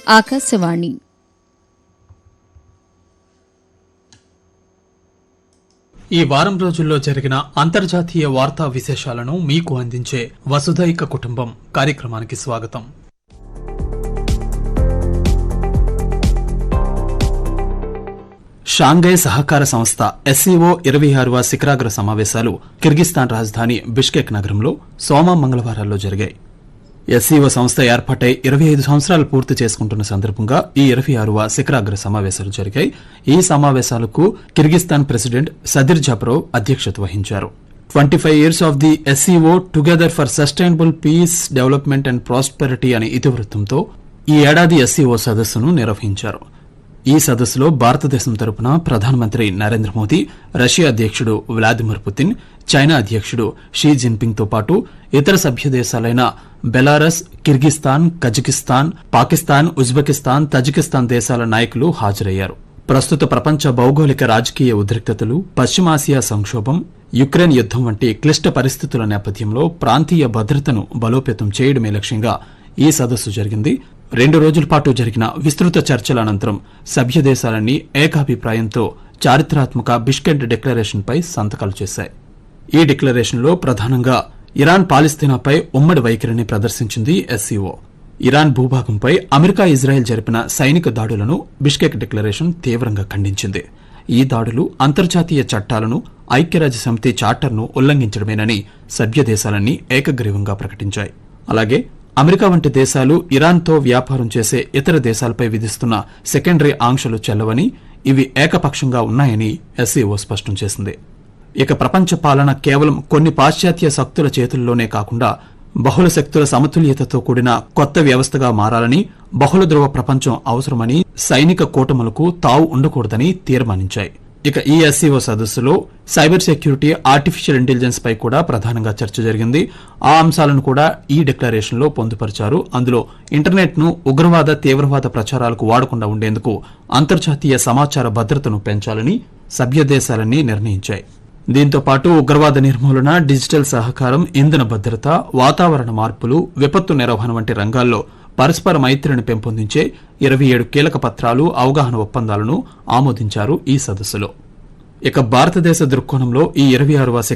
ఆకాశవాణి ఈ వారం రోజుల్లో జరిగిన అంతర్జాతీయ వార్తా విశేషాలను మీకు అందించే వసుధైక కుటుంబం కార్యక్రమానికి స్వాగతం షాంఘై సహకార సంస్థ ఎస్సీఓ ఇరవై ఆరవ శిఖరాగ్ర సమావేశాలు కిర్గిస్తాన్ రాజధాని బిష్కెక్ నగరంలో సోమ మంగళవారాల్లో జరిగాయి ఎస్సీఓ సంస్థ ఏర్పాటై ఇరవై ఐదు సంవత్సరాలు పూర్తి చేసుకుంటున్న సందర్భంగా ఈ ఇరవై ఆరవ శిఖరాగ్ర సమావేశాలు జరిగాయి ఈ సమావేశాలకు కిర్గిస్తాన్ ప్రెసిడెంట్ సదిర్ జప్రోవ్ అధ్యక్షత వహించారు twenty five years of the SCO together for sustainable peace development and prosperity అనే ఇతివృత్తంతో ఈ ఏడాది ఎస్సీఓ సదస్సును నిర్వహించారు ఈ సదస్సులో భారతదేశం తరపున ప్రధానమంత్రి నరేంద్ర మోదీ రష్యా అధ్యక్షుడు వ్లాదిమిర్ పుతిన్ చైనా అధ్యక్షుడు షీ జిన్పింగ్ తో పాటు ఇతర సభ్య దేశాలైన Belarus Kyrgyzstan Kazakhstan Pakistan Uzbekistan Tajikistan దేశాల నాయకులు హాజరయ్యారు ప్రస్తుత ప్రపంచ భౌగోళిక రాజకీయ ఉద్రిక్తతలు పశ్చిమాసియా సంక్షోభం యుక్రెయిన్ యుద్దం వంటి క్లిష్ట పరిస్థితుల నేపథ్యంలో ప్రాంతీయ భద్రతను బలోపేతం చేయడమే లక్ష్యంగా ఈ సదస్సు జరిగింది రెండు రోజుల పాటు జరిగిన విస్తృత చర్చల అనంతరం సభ్య దేశాలన్నీ ఏకాభిప్రాయంతో చారిత్రాత్మక బిష్కెట్ డిక్లరేషన్పై సంతకాలు చేశాయి ఈ డిక్లరేషన్లో ప్రధానంగా ఇరాన్ పాలిస్తీనాపై ఉమ్మడి వైఖరిని ప్రదర్శించింది ఎస్సీఓ ఇరాన్ భూభాగంపై అమెరికా ఇజ్రాయెల్ జరిపిన సైనిక దాడులను బిష్కెక్ డిక్లరేషన్ తీవ్రంగా ఖండించింది ఈ దాడులు అంతర్జాతీయ చట్టాలను ఐక్యరాజ్య సమితి చార్టర్ను ఉల్లంఘించడమేనని సభ్య దేశాలన్నీ ఏకగ్రీవంగా ప్రకటించాయి అలాగే అమెరికా వంటి దేశాలు ఇరాన్తో వ్యాపారం చేసే ఇతర దేశాలపై విధిస్తున్న సెకండరీ ఆంక్షలు చెల్లవని ఇవి ఏకపక్షంగా ఉన్నాయని ఎస్సీఓ స్పష్టం చేసింది ఇక ప్రపంచ పాలన కేవలం కొన్ని పాశ్చాత్య శక్తుల చేతుల్లోనే కాకుండా బహుళ శక్తుల సమతుల్యతతో కూడిన కొత్త వ్యవస్థగా మారాలని బహుళ ధ్రువ ప్రపంచం అవసరమని సైనిక కూటములకు తావు ఉండకూడదని తీర్మానించాయి ఇక ఈ ఎస్సీఓ సదస్సులో సైబర్ సెక్యూరిటీ ఆర్టిఫిషియల్ ఇంటెలిజెన్స్ పై కూడా ప్రధానంగా చర్చ జరిగింది ఆ అంశాలను కూడా ఈ డిక్లరేషన్ లో పొందుపరిచారు అందులో ఇంటర్నెట్ ను ఉగ్రవాద తీవ్రవాద ప్రచారాలకు వాడకుండా ఉండేందుకు అంతర్జాతీయ సమాచార భద్రతను పెంచాలని సభ్య దేశాలన్నీ నిర్ణయించాయి దీంతో పాటు ఉగ్రవాద నిర్మూలన డిజిటల్ సహకారం ఇంధన భద్రత వాతావరణ మార్పులు విపత్తు నిర్వహణ వంటి రంగాల్లో పరస్పర మైత్రిని పెంపొందించే ఇరవై ఏడు కీలక పత్రాలు అవగాహన ఒప్పందాలను ఆమోదించారు ఈ సదస్సులో ఇక భారతదేశ దృక్కోణంలో ఈ ఇరవై ఆరవ